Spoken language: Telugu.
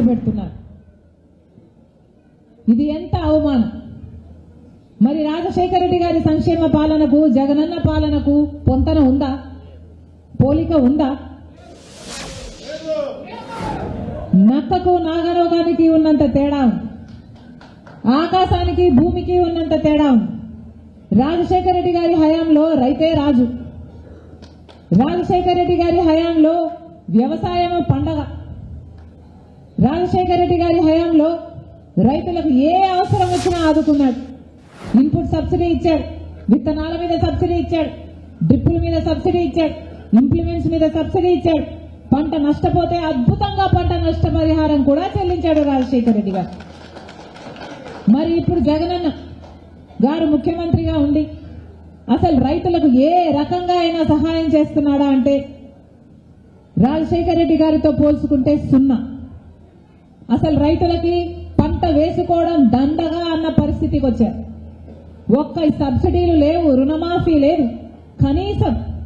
పెడుతున్నారు ఇది ఎంత అవమానం మరి రాజశేఖర రెడ్డి గారి సంక్షేమ పాలనకు జగనన్న పాలనకు పొంతన ఉందా పోలిక ఉందా నక్కకు నాగరోగానికి ఉన్నంత తేడా ఉంది ఆకాశానికి భూమికి ఉన్నంత తేడా ఉంది రాజశేఖర రెడ్డి గారి హయాంలో రైతే రాజు రాజశేఖర రెడ్డి గారి హయాంలో వ్యవసాయం పండగ రాజశేఖర రెడ్డి గారి హయాంలో రైతులకు ఏ అవసరం వచ్చినా ఆదుకున్నాడు ఇన్పుట్ సబ్సిడీ ఇచ్చాడు విత్తనాల మీద సబ్సిడీ ఇచ్చాడు డ్రిప్పుల మీద సబ్సిడీ ఇచ్చాడు ఇంప్లిమెంట్స్ మీద సబ్సిడీ ఇచ్చాడు పంట నష్టపోతే అద్భుతంగా పంట నష్టపరిహారం కూడా చెల్లించాడు రాజశేఖర రెడ్డి గారు మరి ఇప్పుడు జగనన్న గారు ముఖ్యమంత్రిగా ఉండి అసలు రైతులకు ఏ రకంగా అయినా సహాయం చేస్తున్నాడా అంటే రాజశేఖర రెడ్డి గారితో పోల్చుకుంటే సున్నా అసలు రైతులకి పంట వేసుకోవడం దండగా అన్న పరిస్థితికి వచ్చారు ఒక్క సబ్సిడీలు లేవు రుణమాఫీ లేదు కనీసం